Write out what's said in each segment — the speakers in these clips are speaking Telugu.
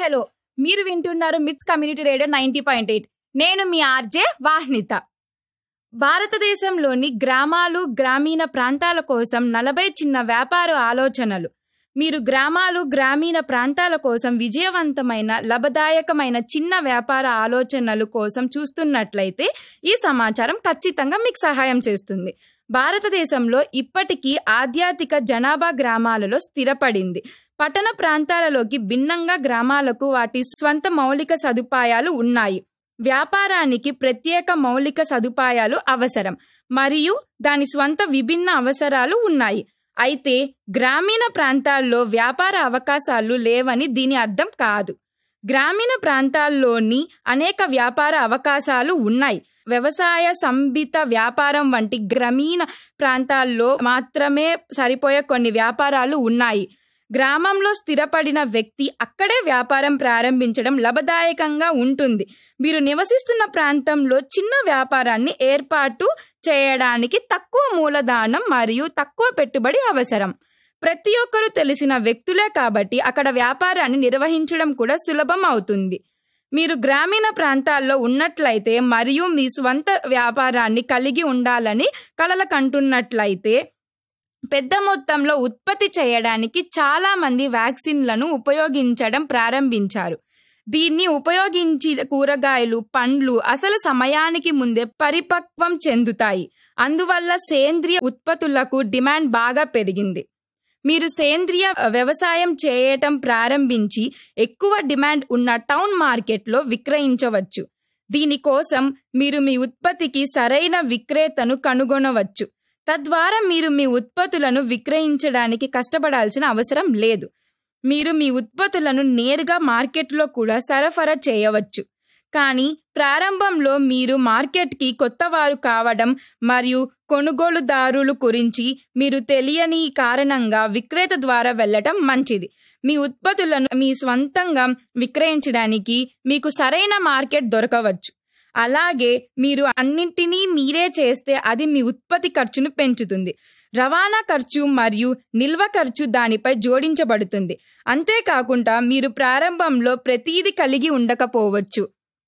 హలో మీరు వింటున్నారు MITS community radio ninety point eight నేను మీ ఆర్జే వాహ్నిత భారతదేశంలోని గ్రామాలు గ్రామీణ ప్రాంతాల కోసం నలభై చిన్న వ్యాపార ఆలోచనలు మీరు గ్రామాలు గ్రామీణ ప్రాంతాల కోసం విజయవంతమైన లాభదాయకమైన చిన్న వ్యాపార ఆలోచనలు కోసం చూస్తున్నట్లయితే ఈ సమాచారం ఖచ్చితంగా మీకు సహాయం చేస్తుంది భారతదేశంలో ఇప్పటికీ ఆధ్యాత్మిక జనాభా గ్రామాలలో స్థిరపడింది పట్టణ ప్రాంతాలలోకి భిన్నంగా గ్రామాలకు వాటి స్వంత మౌలిక సదుపాయాలు ఉన్నాయి వ్యాపారానికి ప్రత్యేక మౌలిక సదుపాయాలు అవసరం మరియు దాని స్వంత విభిన్న అవసరాలు ఉన్నాయి అయితే గ్రామీణ ప్రాంతాల్లో వ్యాపార అవకాశాలు లేవని దీని అర్థం కాదు గ్రామీణ ప్రాంతాల్లోని అనేక వ్యాపార అవకాశాలు ఉన్నాయి వ్యవసాయ సంబిత వ్యాపారం వంటి గ్రామీణ ప్రాంతాల్లో మాత్రమే సరిపోయే కొన్ని వ్యాపారాలు ఉన్నాయి గ్రామంలో స్థిరపడిన వ్యక్తి అక్కడే వ్యాపారం ప్రారంభించడం లాభదాయకంగా ఉంటుంది మీరు నివసిస్తున్న ప్రాంతంలో చిన్న వ్యాపారాన్ని ఏర్పాటు చేయడానికి తక్కువ మూలధనం మరియు తక్కువ పెట్టుబడి అవసరం ప్రతి ఒక్కరూ తెలిసిన వ్యక్తులే కాబట్టి అక్కడ వ్యాపారాన్ని నిర్వహించడం కూడా సులభం అవుతుంది మీరు గ్రామీణ ప్రాంతాల్లో ఉన్నట్లయితే మరియు మీ స్వంత వ్యాపారాన్ని కలిగి ఉండాలని కలలు కంటున్నట్లయితే పెద్ద మొత్తంలో ఉత్పత్తి చేయడానికి చాలా మంది వ్యాక్సిన్లను ఉపయోగించడం ప్రారంభించారు దీన్ని ఉపయోగించి కూరగాయలు పండ్లు అసలు సమయానికి ముందే పరిపక్వం చెందుతాయి అందువల్ల సేంద్రియ ఉత్పత్తులకు డిమాండ్ బాగా పెరిగింది మీరు సేంద్రియ వ్యవసాయం చేయటం ప్రారంభించి ఎక్కువ డిమాండ్ ఉన్న టౌన్ మార్కెట్లో విక్రయించవచ్చు దీనికోసం మీరు మీ ఉత్పత్తికి సరైన విక్రేతను కనుగొనవచ్చు తద్వారా మీరు మీ ఉత్పత్తులను విక్రయించడానికి కష్టపడాల్సిన అవసరం లేదు మీరు మీ ఉత్పత్తులను నేరుగా మార్కెట్లో కూడా సరఫరా చేయవచ్చు కానీ ప్రారంభంలో మీరు మార్కెట్కి కొత్తవారు కావడం మరియు కొనుగోలుదారులు గురించి మీరు తెలియని కారణంగా విక్రేత ద్వారా వెళ్ళటం మంచిది మీ ఉత్పత్తులను మీ స్వంతంగా విక్రయించడానికి మీకు సరైన మార్కెట్ దొరకవచ్చు అలాగే మీరు అన్నింటినీ మీరే చేస్తే అది మీ ఉత్పత్తి ఖర్చును పెంచుతుంది రవాణా ఖర్చు మరియు నిల్వ ఖర్చు దానిపై జోడించబడుతుంది అంతేకాకుండా మీరు ప్రారంభంలో ప్రతీది కలిగి ఉండకపోవచ్చు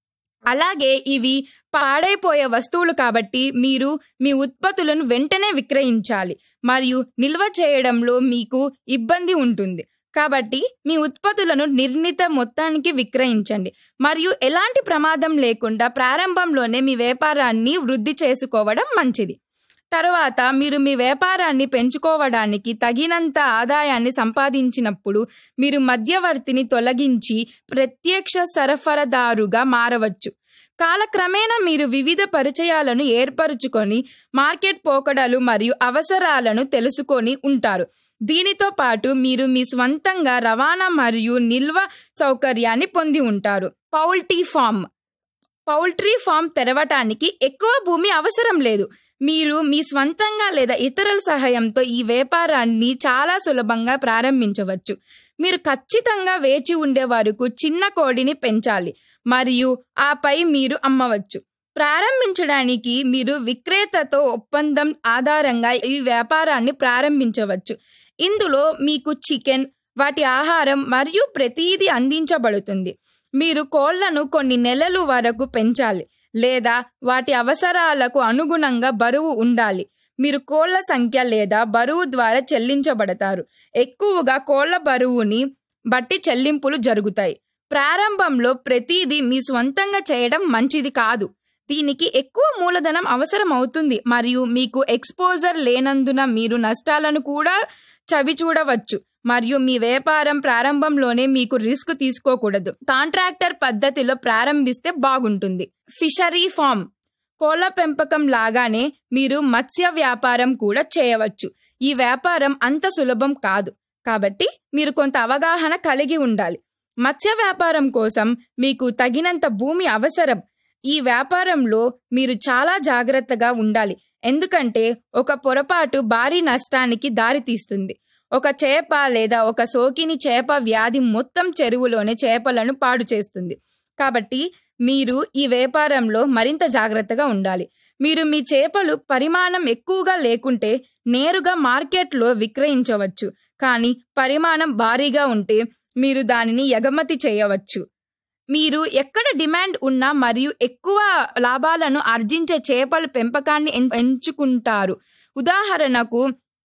అలాగే ఇవి పాడైపోయే వస్తువులు కాబట్టి మీరు మీ ఉత్పత్తులను వెంటనే విక్రయించాలి మరియు నిల్వ చేయడంలో మీకు ఇబ్బంది ఉంటుంది కాబట్టి మీ ఉత్పత్తులను నిర్ణీత మొత్తానికి విక్రయించండి మరియు ఎలాంటి ప్రమాదం లేకుండా ప్రారంభంలోనే మీ వ్యాపారాన్ని వృద్ధి చేసుకోవడం మంచిది తరువాత మీరు మీ వ్యాపారాన్ని పెంచుకోవడానికి తగినంత ఆదాయాన్ని సంపాదించినప్పుడు మీరు మధ్యవర్తిని తొలగించి ప్రత్యక్ష సరఫరాదారుగా మారవచ్చు కాలక్రమేణా మీరు వివిధ పరిచయాలను ఏర్పరచుకొని మార్కెట్ పోకడలు మరియు అవసరాలను తెలుసుకొని ఉంటారు దీనితో పాటు మీరు మీ స్వంతంగా రవాణా మరియు నిల్వ సౌకర్యాన్ని పొంది ఉంటారు పౌల్ట్రీ ఫామ్ పౌల్ట్రీ ఫామ్ తెరవటానికి ఎక్కువ భూమి అవసరం లేదు మీరు మీ స్వంతంగా లేదా ఇతరుల సహాయంతో ఈ వ్యాపారాన్ని చాలా సులభంగా ప్రారంభించవచ్చు మీరు ఖచ్చితంగా వేచి ఉండే వరకు చిన్న కోడిని పెంచాలి మరియు ఆపై మీరు అమ్మవచ్చు ప్రారంభించడానికి మీరు విక్రేతతో ఒప్పందం ఆధారంగా ఈ వ్యాపారాన్ని ప్రారంభించవచ్చు ఇందులో మీకు చికెన్ వాటి ఆహారం మరియు ప్రతీది అందించబడుతుంది మీరు కోళ్లను కొన్ని నెలలు వరకు పెంచాలి లేదా వాటి అవసరాలకు అనుగుణంగా బరువు ఉండాలి మీరు కోళ్ల సంఖ్య లేదా బరువు ద్వారా చెల్లించబడతారు ఎక్కువగా కోళ్ల బరువుని బట్టి చెల్లింపులు జరుగుతాయి ప్రారంభంలో ప్రతిదీ మీ స్వంతంగా చేయడం మంచిది కాదు దీనికి ఎక్కువ మూలధనం అవసరం అవుతుంది మరియు మీకు ఎక్స్పోజర్ లేనందున మీరు నష్టాలను కూడా చవి చూడవచ్చు మరియు మీ వ్యాపారం ప్రారంభంలోనే మీకు రిస్క్ తీసుకోకూడదు కాంట్రాక్టర్ పద్ధతిలో ప్రారంభిస్తే బాగుంటుంది ఫిషరీ ఫామ్ కోళ్ల పెంపకం లాగానే మీరు మత్స్య వ్యాపారం కూడా చేయవచ్చు ఈ వ్యాపారం అంత సులభం కాదు కాబట్టి మీరు కొంత అవగాహన కలిగి ఉండాలి మత్స్య వ్యాపారం కోసం మీకు తగినంత భూమి అవసరం ఈ వ్యాపారంలో మీరు చాలా జాగ్రత్తగా ఉండాలి ఎందుకంటే ఒక పొరపాటు భారీ నష్టానికి దారితీస్తుంది ఒక చేప లేదా ఒక సోకిని చేప వ్యాధి మొత్తం చెరువులోనే చేపలను పాడు చేస్తుంది కాబట్టి మీరు ఈ వ్యాపారంలో మరింత జాగ్రత్తగా ఉండాలి మీరు మీ చేపలు పరిమాణం ఎక్కువగా లేకుంటే నేరుగా మార్కెట్లో విక్రయించవచ్చు కానీ పరిమాణం భారీగా ఉంటే మీరు దానిని ఎగమతి చేయవచ్చు మీరు ఎక్కడ డిమాండ్ ఉన్నా మరియు ఎక్కువ లాభాలను ఆర్జించే చేపల పెంపకాన్ని ఎన్- ఎంచుకుంటారు ఉదాహరణకు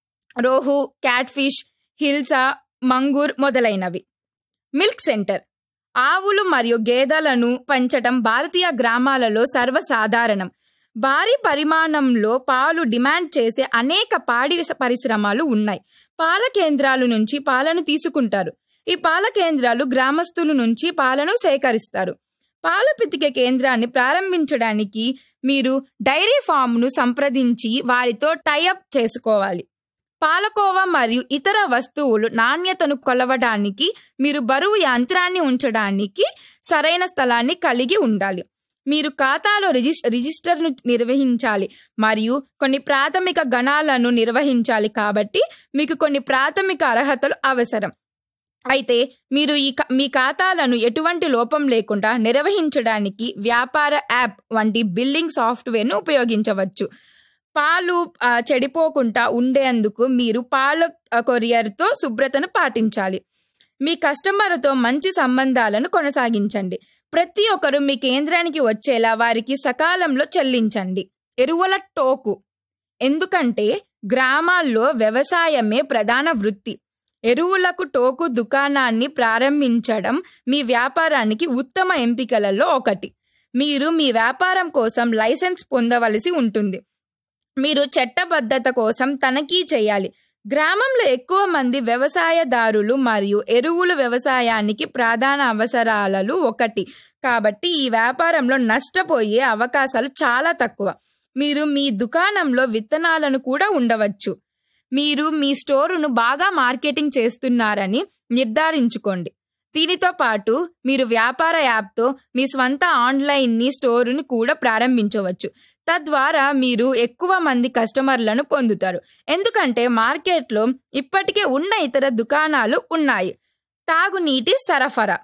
రోహు క్యాట్ఫిష్ హిల్సా మంగూర్ మొదలైనవి మిల్క్ సెంటర్ ఆవులు మరియు గేదెలను పెంచటం భారతీయ గ్రామాలలో సర్వసాధారణం భారీ పరిమాణంలో పాలు డిమాండ్ చేసే అనేక పాడి పరిశ్రమలు ఉన్నాయి పాల కేంద్రాల నుంచి పాలను తీసుకుంటారు ఈ పాల కేంద్రాలు గ్రామస్తుల నుంచి పాలను సేకరిస్తారు పాల పితికే కేంద్రాన్ని ప్రారంభించడానికి మీరు డైరీ ఫామ్ను సంప్రదించి వారితో టైఅప్ చేసుకోవాలి పాలకోవా మరియు ఇతర వస్తువులు నాణ్యతను కొలవడానికి మీరు బరువు యంత్రాన్ని ఉంచడానికి సరైన స్థలాన్ని కలిగి ఉండాలి మీరు ఖాతాలో రిజిస్ రిజిస్టర్ను నిర్వహించాలి మరియు కొన్ని ప్రాథమిక గణాలను నిర్వహించాలి కాబట్టి మీకు కొన్ని ప్రాథమిక అర్హతలు అవసరం అయితే మీరు ఈ క- మీ ఖాతాలను ఎటువంటి లోపం లేకుండా నిర్వహించడానికి వ్యాపార యాప్ వంటి బిల్లింగ్ సాఫ్ట్వేర్ను ఉపయోగించవచ్చు పాలు ఆ, చెడిపోకుండా ఉండేందుకు మీరు పాల ఆ, కొరియర్తో శుభ్రతను పాటించాలి మీ కస్టమర్తో మంచి సంబంధాలను కొనసాగించండి ప్రతి ఒక్కరు మీ కేంద్రానికి వచ్చేలా వారికి సకాలంలో చెల్లించండి ఎరువుల టోకు ఎందుకంటే గ్రామాల్లో వ్యవసాయమే ప్రధాన వృత్తి ఎరువులకు టోకు దుకాణాన్ని ప్రారంభించడం మీ వ్యాపారానికి ఉత్తమ ఎంపికలలో ఒకటి మీరు మీ వ్యాపారం కోసం లైసెన్స్ పొందవలసి ఉంటుంది మీరు చట్టబద్ధత కోసం తనిఖీ చేయాలి గ్రామంలో ఎక్కువ మంది వ్యవసాయదారులు మరియు ఎరువులు వ్యవసాయానికి ప్రధాన అవసరాలలో ఒకటి కాబట్టి ఈ వ్యాపారంలో నష్టపోయే అవకాశాలు చాలా తక్కువ మీరు మీ దుకాణంలో విత్తనాలను కూడా ఉండవచ్చు మీరు మీ స్టోరును బాగా మార్కెటింగ్ చేస్తున్నారని నిర్ధారించుకోండి దీనితో పాటు మీరు వ్యాపార యాప్తో మీ స్వంత ఆన్లైన్ని స్టోరును కూడా ప్రారంభించవచ్చు తద్వారా మీరు ఎక్కువ మంది కస్టమర్లను పొందుతారు ఎందుకంటే మార్కెట్లో ఇప్పటికే ఉన్న ఇతర దుకాణాలు ఉన్నాయి తాగునీటి సరఫరా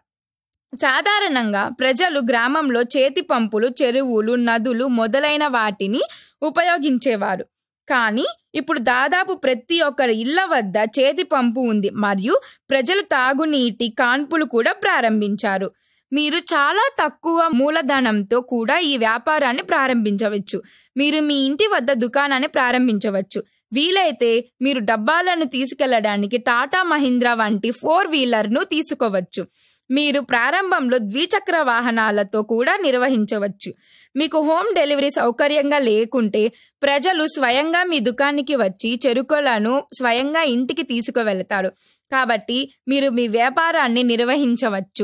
సాధారణంగా ప్రజలు గ్రామంలో చేతి పంపులు చెరువులు నదులు మొదలైన వాటిని ఉపయోగించేవారు కానీ ఇప్పుడు దాదాపు ప్రతి ఒక్కరి ఇళ్ల వద్ద చేతి పంపు ఉంది మరియు ప్రజలు తాగునీటి కాన్పులు కూడా ప్రారంభించారు మీరు చాలా తక్కువ మూలధనంతో కూడా ఈ వ్యాపారాన్ని ప్రారంభించవచ్చు మీరు మీ ఇంటి వద్ద దుకాణాన్ని ప్రారంభించవచ్చు వీలైతే మీరు డబ్బాలను తీసుకెళ్లడానికి టాటా మహీంద్రా వంటి ఫోర్ వీలర్ను తీసుకోవచ్చు మీరు ప్రారంభంలో ద్విచక్ర వాహనాలతో కూడా నిర్వహించవచ్చు మీకు హోమ్ డెలివరీ సౌకర్యంగా లేకుంటే ప్రజలు స్వయంగా మీ దుకాణానికి వచ్చి చెరుకులను స్వయంగా ఇంటికి తీసుకువెళతారు కాబట్టి మీరు మీ వ్యాపారాన్ని నిర్వహించవచ్చు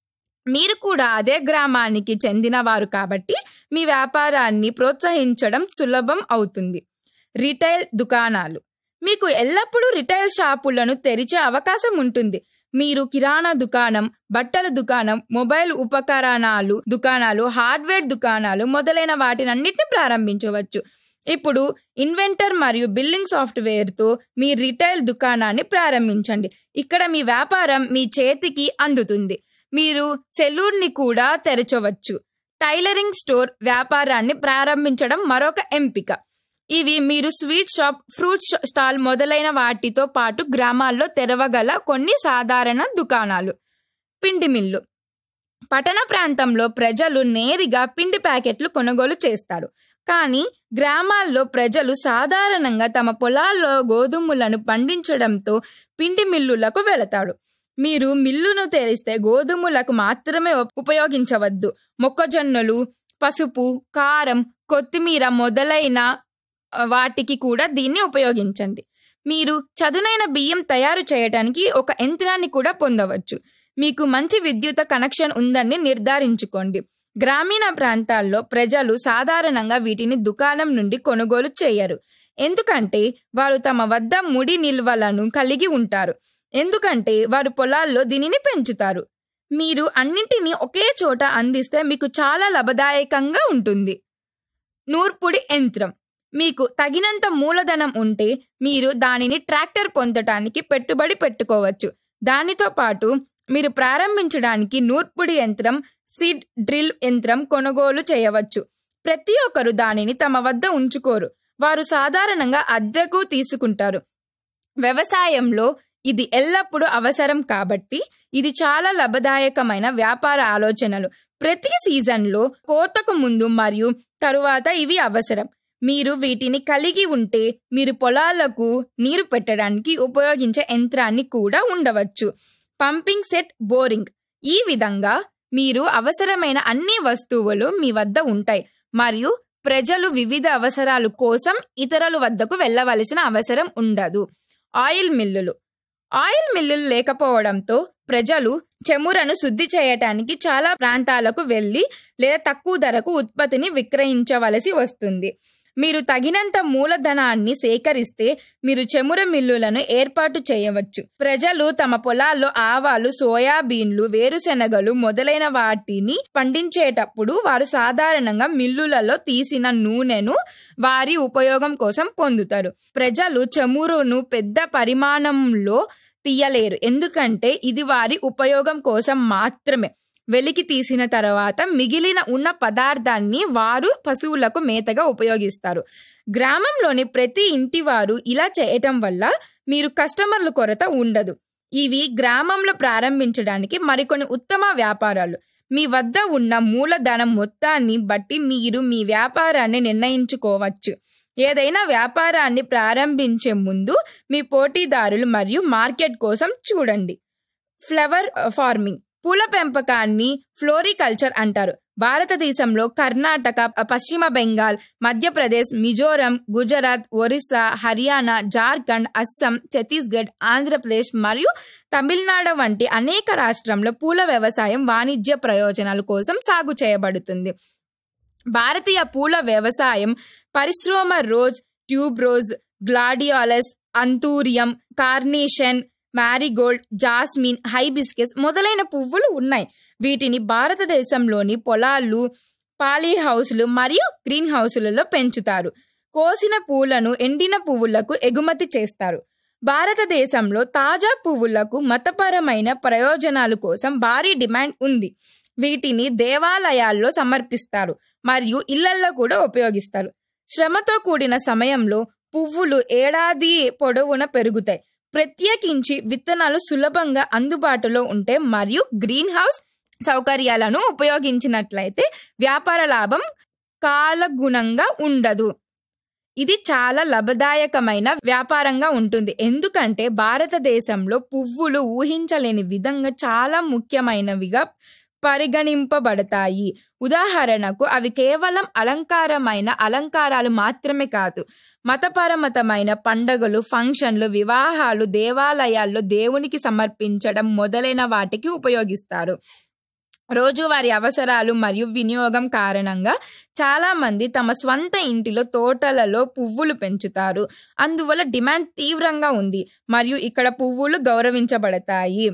మీరు కూడా అదే గ్రామానికి చెందినవారు కాబట్టి మీ వ్యాపారాన్ని ప్రోత్సహించడం సులభం అవుతుంది రిటైల్ దుకాణాలు మీకు ఎల్లప్పుడూ రిటైల్ షాపులను తెరిచే అవకాశం ఉంటుంది మీరు కిరాణా దుకాణం బట్టల దుకాణం మొబైల్ ఉపకరణాలు దుకాణాలు హార్డ్వేర్ దుకాణాలు మొదలైన వాటినన్నిటిని ప్రారంభించవచ్చు ఇప్పుడు ఇన్వెంటర్ మరియు బిల్లింగ్ సాఫ్ట్వేర్తో మీ రిటైల్ దుకాణాన్ని ప్రారంభించండి ఇక్కడ మీ వ్యాపారం మీ చేతికి అందుతుంది మీరు సెలూన్ని కూడా తెరచవచ్చు టైలరింగ్ స్టోర్ వ్యాపారాన్ని ప్రారంభించడం మరొక ఎంపిక ఇవి మీరు స్వీట్ షాప్ ఫ్రూట్ షా- స్టాల్ మొదలైన వాటితో పాటు గ్రామాల్లో తెరవగల కొన్ని సాధారణ దుకాణాలు పిండి మిల్లు పట్టణ ప్రాంతంలో ప్రజలు నేరుగా పిండి ప్యాకెట్లు కొనుగోలు చేస్తారు కానీ గ్రామాల్లో ప్రజలు సాధారణంగా తమ పొలాల్లో గోధుమలను పండించడంతో పిండి మిల్లులకు వెళతారు మీరు మిల్లును తెరిస్తే గోధుమలకు మాత్రమే ఉప్- ఉపయోగించవద్దు మొక్కజొన్నలు పసుపు కారం కొత్తిమీర మొదలైన ఆ, వాటికి కూడా దీన్ని ఉపయోగించండి మీరు చదునైన బియ్యం తయారు చేయడానికి ఒక యంత్రాన్ని కూడా పొందవచ్చు మీకు మంచి విద్యుత్ కనెక్షన్ ఉందని నిర్ధారించుకోండి గ్రామీణ ప్రాంతాల్లో ప్రజలు సాధారణంగా వీటిని దుకాణం నుండి కొనుగోలు చేయరు ఎందుకంటే వారు తమ వద్ద ముడి నిల్వలను కలిగి ఉంటారు ఎందుకంటే వారు పొలాల్లో దీనిని పెంచుతారు మీరు అన్నింటినీ ఒకే చోట అందిస్తే మీకు చాలా లాభదాయకంగా ఉంటుంది నూర్పుడి యంత్రం మీకు తగినంత మూలధనం ఉంటే మీరు దానిని ట్రాక్టర్ పొందటానికి పెట్టుబడి పెట్టుకోవచ్చు దానితో పాటు మీరు ప్రారంభించడానికి నూర్పుడి యంత్రం సీడ్ డ్రిల్ యంత్రం కొనుగోలు చేయవచ్చు ప్రతి ఒక్కరు దానిని తమ వద్ద ఉంచుకోరు వారు సాధారణంగా అద్దెకు తీసుకుంటారు వ్యవసాయంలో ఇది ఎల్లప్పుడూ అవసరం కాబట్టి ఇది చాలా లాభదాయకమైన వ్యాపార ఆలోచనలు ప్రతి సీజన్లో కోతకు ముందు మరియు తరువాత ఇవి అవసరం మీరు వీటిని కలిగి ఉంటే మీరు పొలాలకు నీరు పెట్టడానికి ఉపయోగించే యంత్రాన్ని కూడా ఉండవచ్చు పంపింగ్ సెట్ బోరింగ్ ఈ విధంగా మీరు అవసరమైన అన్ని వస్తువులు మీ వద్ద ఉంటాయి మరియు ప్రజలు వివిధ అవసరాల కోసం ఇతరుల వద్దకు వెళ్ళవలసిన అవసరం ఉండదు ఆయిల్ మిల్లులు ఆయిల్ మిల్లులు లేకపోవడంతో ప్రజలు చెమురను శుద్ధి చేయటానికి చాలా ప్రాంతాలకు వెళ్ళి లేదా తక్కువ ధరకు ఉత్పత్తిని విక్రయించవలసి వస్తుంది మీరు తగినంత మూలధనాన్ని సేకరిస్తే మీరు చెముర మిల్లులను ఏర్పాటు చేయవచ్చు ప్రజలు తమ పొలాల్లో ఆవాలు సోయాబీన్లు వేరుశెనగలు మొదలైన వాటిని పండించేటప్పుడు వారు సాధారణంగా మిల్లులలో తీసిన నూనెను వారి ఉపయోగం కోసం పొందుతారు ప్రజలు చమురును పెద్ద పరిమాణంలో తీయలేరు ఎందుకంటే ఇది వారి ఉపయోగం కోసం మాత్రమే వెలికి తీసిన తర్వాత మిగిలిన ఉన్న పదార్థాన్ని వారు పశువులకు మేతగా ఉపయోగిస్తారు గ్రామంలోని ప్రతి ఇంటి వారు ఇలా చేయటం వల్ల మీరు కస్టమర్ల కొరత ఉండదు ఇవి గ్రామంలో ప్రారంభించడానికి మరికొన్ని ఉత్తమ వ్యాపారాలు మీ వద్ద ఉన్న మూలధనం మొత్తాన్ని బట్టి మీరు మీ వ్యాపారాన్ని నిర్ణయించుకోవచ్చు ఏదైనా వ్యాపారాన్ని ప్రారంభించే ముందు మీ పోటీదారులు మరియు మార్కెట్ కోసం చూడండి ఫ్లవర్ ఫార్మింగ్ పూల పెంపకాన్ని ఫ్లోరికల్చర్ అంటారు భారతదేశంలో కర్ణాటక పశ్చిమ బెంగాల్ మధ్యప్రదేశ్ మిజోరం గుజరాత్ ఒరిస్సా హర్యానా జార్ఖండ్ అస్సాం ఛత్తీస్గఢ్ ఆంధ్రప్రదేశ్ మరియు తమిళనాడు వంటి అనేక రాష్ట్రంలో పూల వ్యవసాయం వాణిజ్య ప్రయోజనాల కోసం సాగు చేయబడుతుంది భారతీయ పూల వ్యవసాయం పరిశ్రమ rose tuberose gladiolus anthurium carnation marigold jasmine hibiscus మొదలైన పువ్వులు ఉన్నాయి వీటిని భారతదేశంలోని పొలాలు పాలీ హౌస్లు మరియు గ్రీన్ హౌస్లలో పెంచుతారు కోసిన పూలను ఎండిన పువ్వులకు ఎగుమతి చేస్తారు భారతదేశంలో తాజా పువ్వులకు మతపరమైన ప్రయోజనాల కోసం భారీ డిమాండ్ ఉంది వీటిని దేవాలయాల్లో సమర్పిస్తారు మరియు ఇళ్లల్లో కూడా ఉపయోగిస్తారు శ్రమతో కూడిన సమయంలో పువ్వులు ఏడాది పొడవున పెరుగుతాయి ప్రత్యేకించి విత్తనాలు సులభంగా అందుబాటులో ఉంటే మరియు గ్రీన్ హౌస్ సౌకర్యాలను ఉపయోగించినట్లయితే వ్యాపార లాభం కాలగుణంగా ఉండదు ఇది చాలా లాభదాయకమైన వ్యాపారంగా ఉంటుంది ఎందుకంటే భారతదేశంలో పువ్వులు ఊహించలేని విధంగా చాలా ముఖ్యమైనవిగా పరిగణింపబడతాయి ఉదాహరణకు అవి కేవలం అలంకారమైన అలంకారాలు మాత్రమే కాదు మతపరమతమైన పండగలు ఫంక్షన్లు వివాహాలు దేవాలయాల్లో దేవునికి సమర్పించడం మొదలైన వాటికి ఉపయోగిస్తారు రోజువారి అవసరాలు మరియు వినియోగం కారణంగా చాలా మంది తమ స్వంత ఇంటిలో తోటలలో పువ్వులు పెంచుతారు అందువల్ల డిమాండ్ తీవ్రంగా ఉంది మరియు ఇక్కడ పువ్వులు గౌరవించబడతాయి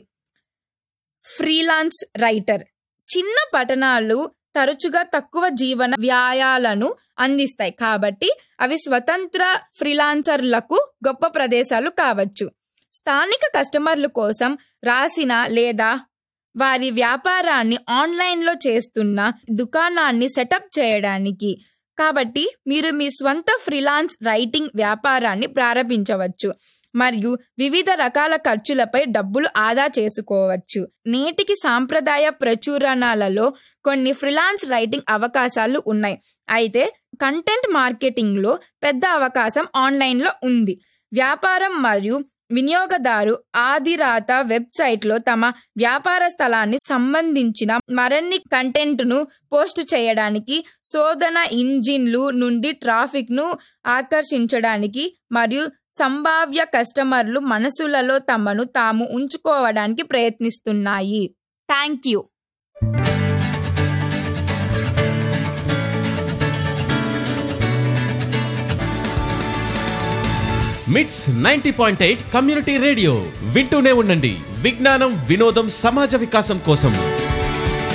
ఫ్రీలాన్స్ రైటర్ చిన్న పట్టణాలు తరచుగా తక్కువ జీవన వ్యాయాలను అందిస్తాయి కాబట్టి అవి స్వతంత్ర ఫ్రీలాన్సర్లకు గొప్ప ప్రదేశాలు కావచ్చు స్థానిక కస్టమర్ల కోసం రాసిన లేదా వారి వ్యాపారాన్ని ఆన్లైన్లో చేస్తున్న దుకాణాన్ని సెటప్ చేయడానికి కాబట్టి మీరు మీ స్వంత ఫ్రీలాన్స్ రైటింగ్ వ్యాపారాన్ని ప్రారంభించవచ్చు మరియు వివిధ రకాల ఖర్చులపై డబ్బులు ఆదా చేసుకోవచ్చు నేటికి సాంప్రదాయ ప్రచురణలలో కొన్ని ఫ్రీలాన్స్ రైటింగ్ అవకాశాలు ఉన్నాయి అయితే కంటెంట్ మార్కెటింగ్లో పెద్ద అవకాశం ఆన్లైన్లో ఉంది వ్యాపారం మరియు వినియోగదారు ఆదిరాత వెబ్సైట్లో తమ వ్యాపార స్థలాన్ని సంబంధించిన మరిన్ని కంటెంట్ను పోస్ట్ చేయడానికి శోధన ఇంజిన్లు నుండి ట్రాఫిక్ను ఆకర్షించడానికి మరియు సంభావ్య కస్టమర్లు మనసులలో తమను తాము ఉంచుకోవడానికి ప్రయత్నిస్తున్నాయి thank you MITS ninety point eight community radio వింటూనే ఉండండి విజ్ఞానం వినోదం సమాజ వికాసం కోసం